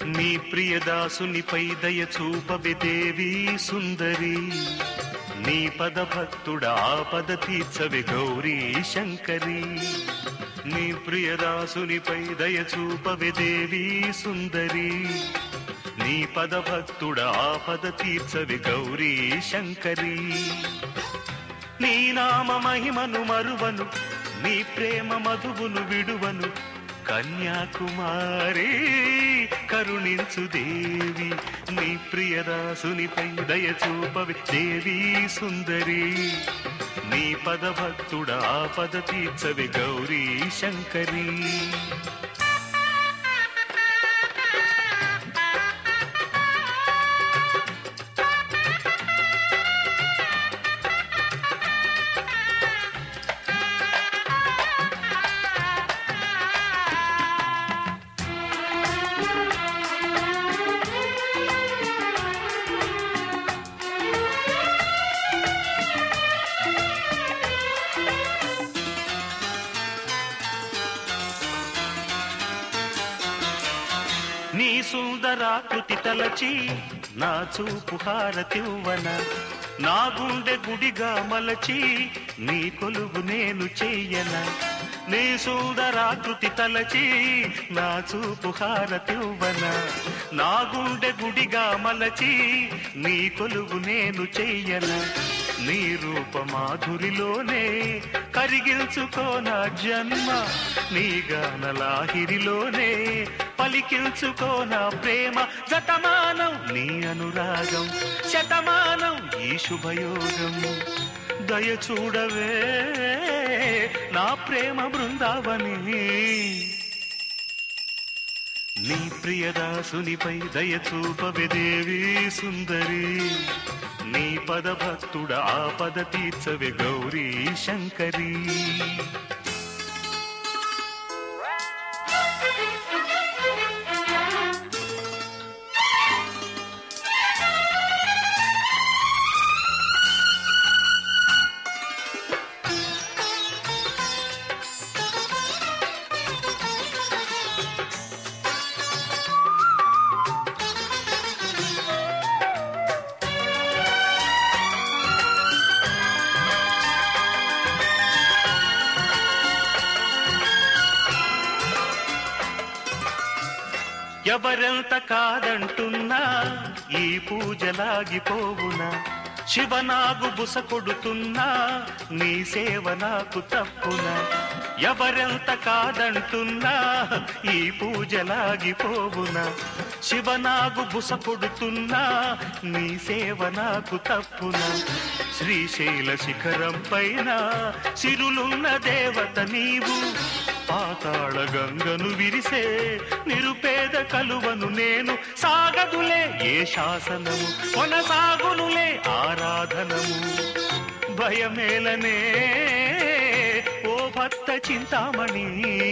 నీ ప్రియదాసునిపై దయ చూపవే దేవి సుందరి నీ పద భక్తుడా పద తీర్చవే గౌరీ శంకరి నీ ప్రియదాసునిపై దయ చూపవే దేవి సుందరి నీ పద భక్తుడా పద తీర్చవే గౌరీ శంకరి నీ నామ మహిమను మరువను నీ ప్రేమ మధువును విడువను కన్యాకుమారి కరుణించు దేవి నీ ప్రియదాసునిపై దయ చూపవి దేవి సుందరి నీ పద భక్తుడా పద తీర్చవి గౌరీ శంకరి నీ సుందరాకృతి తలచి నా చూపు హారతివ్వన నా గుండె గుడిగా మలచి నీ కొలువు నేను చెయ్యన నీ సుందరాకృతి తలచి నా చూపు హారతివ్వన నా గుండె గుడిగా మలచి నీ కొలువు నేను చెయ్యన నీ రూప మాధురిలోనే కరిగించుకో నా జన్మ నీ గానలాహిరిలోనే పలికించుకో నా ప్రేమ జతమానం నీ అనురాగం శతమానం ఈ శుభయోగం దయ చూడవే నా ప్రేమ బృందావని నీ ప్రియదాసునిపై దయ చూపవే దేవి సుందరి నీ పద భక్తుడా పద తీర్చవే గౌరీ శంకరి ఎవరెంత కాదంటున్నా ఈ పూజలాగిపోవునా శివనాగు బుస కొడుతున్నా నీ సేవ నాకు తప్పునా ఎవరెంత కాదంటున్నా ఈ పూజలాగిపోవునా శివనాగు బుస కొడుతున్నా నీ సేవ నాకు తప్పునా శ్రీశైల శిఖరం పైన సిరులున్న దేవత నీవు పాతాళ గంగను విరిసే నిరుపేద కలువను నేను సాగదులే ఏ శాసనము కొనసాగునులే ఆరాధనము భయమేలనే ఓ భక్త చింతామణి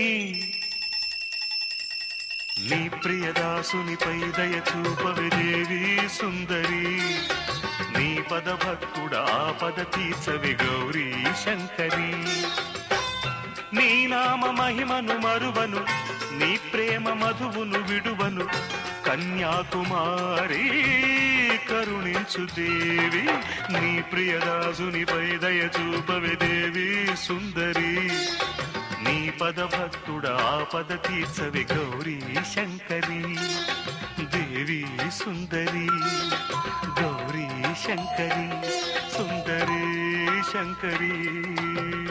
నీ ప్రియదాసునిపై దయ చూపవే దేవి సుందరి నీ పద భక్తుడా పద తీర్చవి గౌరీ శంకరి నీ నామ మహిమను మరువను నీ ప్రేమ మధువును విడువను కన్యాకుమారి కరుణించు దేవి నీ ప్రియదాసునిపై దయ చూపవే దేవి సుందరి నీ పద భక్తుడా పద తీర్చవే గౌరీ శంకరి దేవి సుందరి గౌరీ శంకరి సుందరి శంకరి